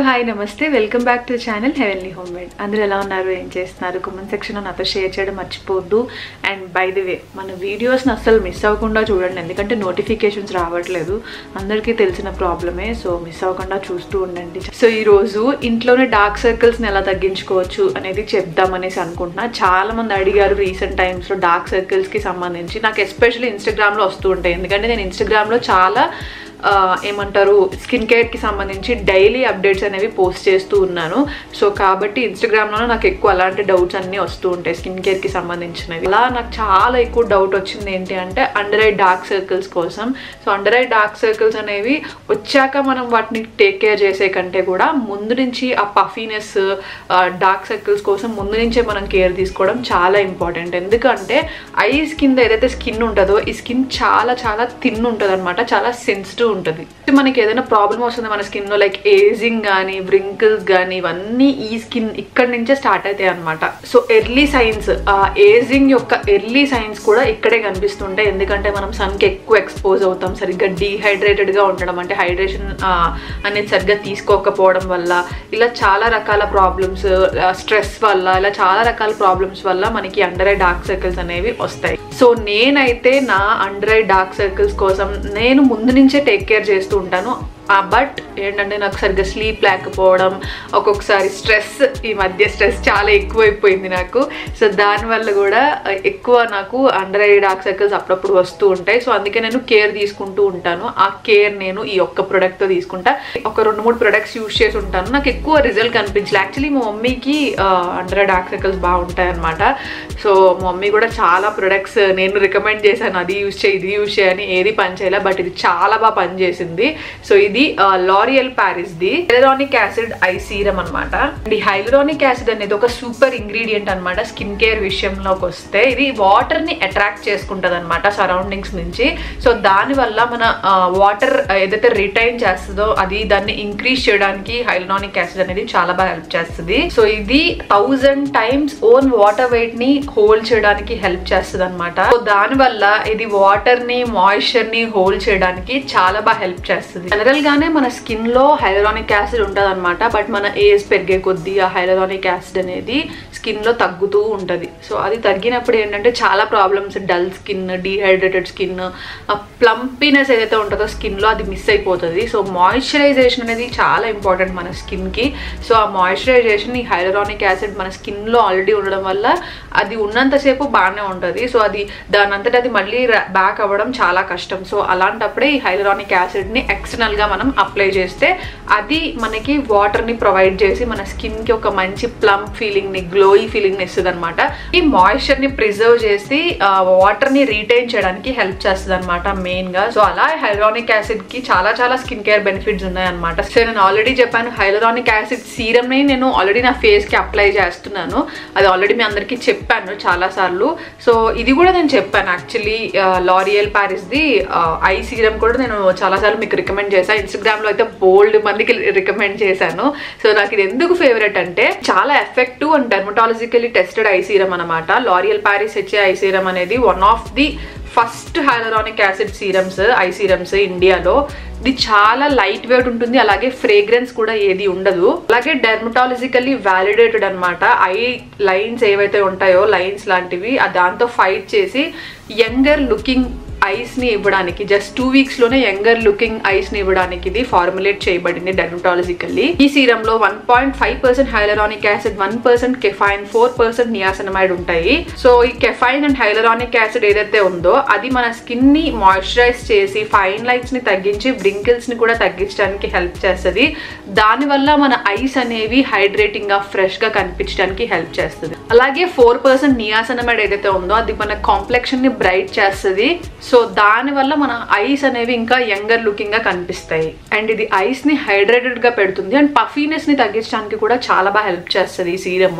hi నమస్తే welcome back to channel heavenly home made అందరూ ఎలా ఉన్నారు ఏం చేస్తున్నారు కామెంట్ సెక్షన్లో నాతో షేర్ చేయడం మర్చిపోవద్దు అండ్ బై ది వే మన వీడియోస్ని అస్సలు మిస్ అవ్వకుండా చూడండి ఎందుకంటే నోటిఫికేషన్స్ రావట్లేదు అందరికీ తెలిసిన ప్రాబ్లమే సో మిస్ అవ్వకుండా చూస్తూ ఉండండి సో ఈరోజు ఇంట్లోనే డార్క్ సర్కిల్స్ని ఎలా తగ్గించుకోవచ్చు అనేది చెప్దామనేసి అనుకుంటున్నా చాలా మంది అడిగారు రీసెంట్ టైమ్స్లో డార్క్ సర్కిల్స్కి సంబంధించి నాకు ఎస్పెషల్లీ ఇన్స్టాగ్రామ్లో వస్తూ ఉంటాయి ఎందుకంటే నేను ఇన్స్టాగ్రామ్లో చాలా ఆ, ఏమంటారు స్కిన్ కేర్కి సంబంధించి డైలీ అప్డేట్స్ అనేవి పోస్ట్ చేస్తూ ఉన్నాను సో కాబట్టి ఇన్స్టాగ్రామ్లో నాకు ఎక్కువ అలాంటి డౌట్స్ అన్నీ వస్తూ ఉంటాయి స్కిన్ కేర్కి సంబంధించినవి అలా నాకు చాలా ఎక్కువ డౌట్ వచ్చింది ఏంటి అంటే అండర్ ఐ డార్క్ సర్కిల్స్ కోసం so under eye dark circles అనేవి వచ్చాక మనం వాటిని టేక్ కేర్ చేసే కంటే కూడా ముందు నుంచి ఆ పఫీనెస్ డార్క్ సర్కిల్స్ కోసం ముందు నుంచే మనం కేర్ తీసుకోవడం చాలా ఇంపార్టెంట్ ఎందుకంటే ఐస్ కింద ఏదైతే స్కిన్ ఉంటుందో ఈ స్కిన్ చాలా చాలా థిన్ ఉంటుంది అనమాట చాలా సెన్సిటివ్ ఉంటుంది మనకి ఏదైనా ప్రాబ్లమ్ వస్తుంది మన స్కిన్లో లైక్ ఏజింగ్ కానీ వ్రింకిల్స్ కానీ ఇవన్నీ ఈ స్కిన్ ఇక్కడ నుంచే స్టార్ట్ అవుతాయి అనమాట సో ఎర్లీ సైన్స్ ఆ ఏజింగ్ యొక్క ఎర్లీ సైన్స్ కూడా ఇక్కడే కనిపిస్తుంటాయి ఎందుకంటే మనం సన్కి ఎక్కువ ఎక్స్పోజ్ అవుతాం సరిగ్గా డీహైడ్రేటెడ్గా ఉండడం అంటే హైడ్రేషన్ అనేది సరిగ్గా తీసుకోకపోవడం వల్ల ఇలా చాలా రకాల ప్రాబ్లమ్స్ స్ట్రెస్ వల్ల ఇలా చాలా రకాల ప్రాబ్లమ్స్ వల్ల మనకి అండర్ ఐ డార్క్ సర్కిల్స్ అనేవి వస్తాయి సో నేనైతే నా అండర్ ఐ డార్క్ సర్కిల్స్ కోసం నేను ముందు నుంచే టేక్ కేర్ చేస్తూ ఉంటాను బట్ ఏంటంటే నాకు సరిగ్గా స్లీప్ లేకపోవడం ఒక్కొక్కసారి స్ట్రెస్ ఈ మధ్య స్ట్రెస్ చాలా ఎక్కువైపోయింది నాకు సో దానివల్ల కూడా ఎక్కువ నాకు అండర్ ఐ డార్క్ సర్కిల్స్ అప్పుడప్పుడు వస్తూ ఉంటాయి సో అందుకే నేను కేర్ తీసుకుంటూ ఉంటాను ఆ కేర్ నేను ఈ ఒక్క ప్రొడక్ట్తో తీసుకుంటా ఒక రెండు మూడు ప్రొడక్ట్స్ యూజ్ చేసి ఉంటాను నాకు ఎక్కువ రిజల్ట్ కనిపించలే యాక్చువల్లీ మా మమ్మీకి అండర్ ఐ డార్క్ సర్కిల్స్ బాగుంటాయి అనమాట సో మా మమ్మీ కూడా చాలా ప్రొడక్ట్స్ నేను రికమెండ్ చేశాను అది యూజ్ చేయి ఇది యూజ్ చేయని ఏది పని చేయలే బట్ ఇది చాలా బాగా పనిచేసింది సో ఇది L'Oreal Paris the hyaluronic acid eye serum అనమాట ఈ హైలరానిక్ యాసిడ్ అనేది ఒక సూపర్ ఇంగ్రీడియంట్ అనమాట స్కిన్ కేర్ విషయంలోకి వస్తే ఇది వాటర్ ని అట్రాక్ట్ చేసుకుంటది అనమాట సరౌండింగ్స్ నుంచి సో దాని వల్ల మన వాటర్ ఏదైతే రిటైన్ చేస్తుందో అది దాన్ని ఇంక్రీజ్ చేయడానికి హైలరానిక్ యాసిడ్ అనేది చాలా బాగా హెల్ప్ చేస్తుంది సో ఇది thousand times own water weight ని హోల్డ్ చేయడానికి హెల్ప్ చేస్తుంది అనమాట సో దాని వల్ల ఇది వాటర్ ని మాయిశ్చర్ ని హోల్డ్ చేయడానికి చాలా బాగా హెల్ప్ చేస్తుంది జనరల్ గానే మన స్కిన్ లో హైలరానిక్ యాసిడ్ ఉంటుంది అనమాట బట్ మన ఏజ్ పెరిగే కొద్దీ ఆ హైలరానిక్ యాసిడ్ అనేది స్కిన్ లో తగ్గుతూ ఉంటది సో అది తగ్గినప్పుడు ఏంటంటే చాలా problems dull skin dehydrated skin plumpiness ఏదైతే ఉంటుందో స్కిన్ లో అది మిస్ అయిపోతుంది సో మాయిశ్చరైజేషన్ అనేది చాలా ఇంపార్టెంట్ మన స్కిన్ కి సో ఆ మాయిశ్చరైజేషన్ ఈ హైలరానిక్ యాసిడ్ మన స్కిన్ లో ఆల్రెడీ ఉండడం వల్ల అది ఉన్నంతసేపు బాగానే ఉంటుంది సో అది దాని అంతటా అది మళ్ళీ బ్యాక్ అవ్వడం చాలా కష్టం సో అలాంటప్పుడే ఈ హైలరానిక్ యాసిడ్ ని ఎక్స్టర్నల్ గా మనం అప్లై చేస్తే అది మనకి వాటర్ ని ప్రొవైడ్ చేసి మన స్కిన్ కి ఒక మంచి ప్లంప్ ఫీలింగ్ ని గ్లోయి ఫీలింగ్ ని ఇస్తుంది అనమాట ఈ మాయిశ్చర్ ని ప్రిజర్వ్ చేసి వాటర్ ని రీటైన్ చేయడానికి హెల్ప్ చేస్తుంది అనమాట మెయిన్ గా సో అలా హైలరానిక్ యాసిడ్ కి చాలా చాలా స్కిన్ కేర్ బెనిఫిట్స్ ఉన్నాయన్నమాట సో నేను ఆల్రెడీ చెప్పాను హైలరానిక్ యాసిడ్ సీరం ని నేను ఆల్రెడీ నా ఫేస్ కి అప్లై చేస్తున్నాను అది ఆల్రెడీ మీ అందరికీ చెప్పాను చాలా సార్లు సో ఇది కూడా నేను చెప్పాను actually L'Oreal Paris the eye serum కూడా నేను చాలా సార్లు మీకు రికమెండ్ చేశాను ఇన్స్టాగ్రామ్ లో అయితే బోల్డ్ మందికి రికమెండ్ చేశాను సో నాకు ఇది ఎందుకు ఫేవరెట్ అంటే చాలా effective and dermatologically tested eye serum అనమాట L'Oreal Paris HA eye serum అనేది one of the first hyaluronic acid serums eye serums ఇండియాలో ఇది చాలా లైట్ వెయిట్ ఉంటుంది అలాగే ఫ్రేగ్రెన్స్ కూడా ఏది ఉండదు అలాగే డెర్మటాలజికల్లీ వ్యాలిడేటెడ్ అనమాట ఐ లైన్స్ ఏవైతే ఉంటాయో లైన్స్ లాంటివి దాంతో ఫైట్ చేసి యంగర్ లుకింగ్ ఐస్ ని ఇవ్వడానికి జస్ట్ టూ వీక్స్ లోనే యంగర్ లుకింగ్ ఐస్ ని ఇవ్వడానికి ఇది ఫార్ములేట్ చేయబడింది డెర్మటాలజికల్లీ ఈ సీరం లో one point five percent hyaluronic acid one percent caffeine four percent niacinamide ఉంటాయి సో ఈ కెఫైన్ అండ్ హైలరానిక్ యాసిడ్ ఏదైతే ఉందో అది మన స్కిన్ ని మాయిశ్చరైజ్ చేసి ఫైన్ లైన్స్ ని తగ్గించి బ్రింకిల్స్ ని కూడా తగ్గించడానికి హెల్ప్ చేస్తుంది దానివల్ల మన ఐస్ అనేవి హైడ్రేటింగ్ గా ఫ్రెష్ గా కనిపించడానికి హెల్ప్ చేస్తుంది అలాగే ఫోర్ పర్సెంట్ నియాసనమైడ్ ఏదైతే ఉందో అది మన కాంప్లెక్షన్ ని బ్రైట్ చేస్తుంది సో దానివల్ల మన ఐస్ అనేవి ఇంకా యంగర్ లుకింగ్ గా కనిపిస్తాయి అండ్ ఇది ఐస్ ని హైడ్రేటెడ్ గా పెడుతుంది అండ్ పఫీనెస్ ని తగ్గించడానికి కూడా చాలా బాగా హెల్ప్ చేస్తుంది ఈ serum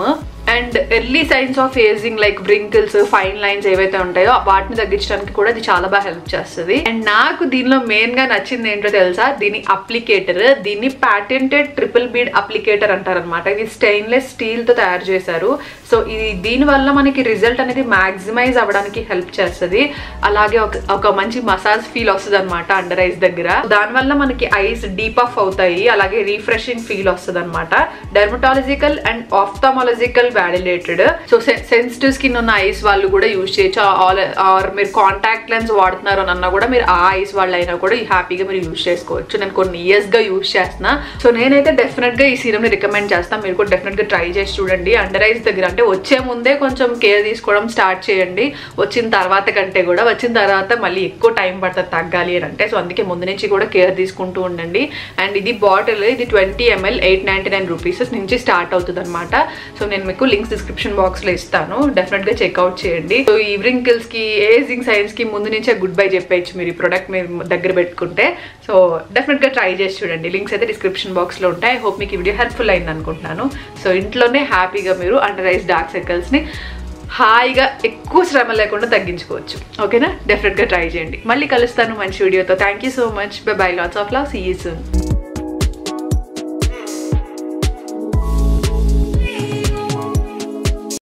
and early signs of ageing like wrinkles fine lines ఏవైతే ఉంటాయో వాటిని తగ్గించడానికి కూడా ఇది చాలా బాగా హెల్ప్ చేస్తుంది అండ్ నాకు దీనిలో మెయిన్ గా నచ్చింది ఏంటో తెలుసా దీని అప్లికేటర్ దీన్ని ప్యాటెంటెడ్ ట్రిపుల్ బీడ్ అప్లికేటర్ అంటారనమాట ఇది స్టెయిన్లెస్ స్టీల్ తో తయారు చేశారు సో ఇది దీని వల్ల మనకి రిజల్ట్ అనేది మాక్సిమైజ్ అవ్వడానికి హెల్ప్ చేస్తుంది అలాగే ఒక ఒక మంచి మసాజ్ ఫీల్ వస్తుంది అనమాట అండర్ ఐస్ దగ్గర దానివల్ల మనకి ఐస్ డీప్ ఆఫ్ అవుతాయి అలాగే రీఫ్రెషింగ్ ఫీల్ వస్తుంది అనమాట dermatological and ophthalmological validated so sensitive skin ఉన్న ఐస్ వాళ్ళు కూడా యూజ్ చేయొచ్చు ఆల్ ఆర్ మీరు కాంటాక్ట్ లెన్స్ వాడుతున్నారు అని అన్నా కూడా మీరు ఆ ఐస్ వాళ్ళు అయినా కూడా హ్యాపీగా మీరు యూజ్ చేసుకోవచ్చు నేను కొన్ని ఇయర్స్ గా యూజ్ చేస్తున్నా సో నేనైతే డెఫినెట్ గా ఈ సీరం ని రికమెండ్ చేస్తాను మీరు కూడా డెఫినెట్ గా ట్రై చేసి చూడండి అండర్ ఐస్ దగ్గర అంటే వచ్చే ముందే కొంచెం కేర్ తీసుకోవడం స్టార్ట్ చేయండి వచ్చిన తర్వాత కంటే కూడా వచ్చిన తర్వాత మళ్ళీ ఎక్కువ టైం పడుతుంది తగ్గాలి అని అంటే సో అందుకే ముందు నుంచి కూడా కేర్ తీసుకుంటూ ఉండండి అండ్ ఇది బాటిల్ ఇది twenty ML eight ninety nine rupees నుంచి స్టార్ట్ అవుతుంది అనమాట సో నేను మీకు లింక్స్ డిస్క్రిప్షన్ బాక్స్ లో ఇస్తాను డెఫినెట్ గా చెక్అవుట్ చేయండి సో ఈ wrinkles కి ఏజింగ్ సైన్స్ కి ముందు నుంచే గుడ్ బై చెప్పేయచ్చు మీరు ఈ ప్రొడక్ట్ మీరు దగ్గర పెట్టుకుంటే సో డెఫినెట్ గా ట్రై చేసి చూడండి లింక్స్ అయితే డిస్క్రిప్షన్ బాక్స్ లో ఉంటాయి హోప్ మీకు ఈ వీడియో హెల్ప్ఫుల్ అయింది అనుకుంటున్నాను సో ఇంట్లోనే హ్యాపీగా మీరు అండర్ ఐస్ డార్క్ సర్కిల్స్ ని హాయిగా ఎక్కువ శ్రమ లేకుండా తగ్గించుకోవచ్చు ఓకేనా డెఫినెట్గా ట్రై చేయండి మళ్ళీ కలుస్తాను మంచి వీడియోతో thank you so much bye bye lots of love see you soon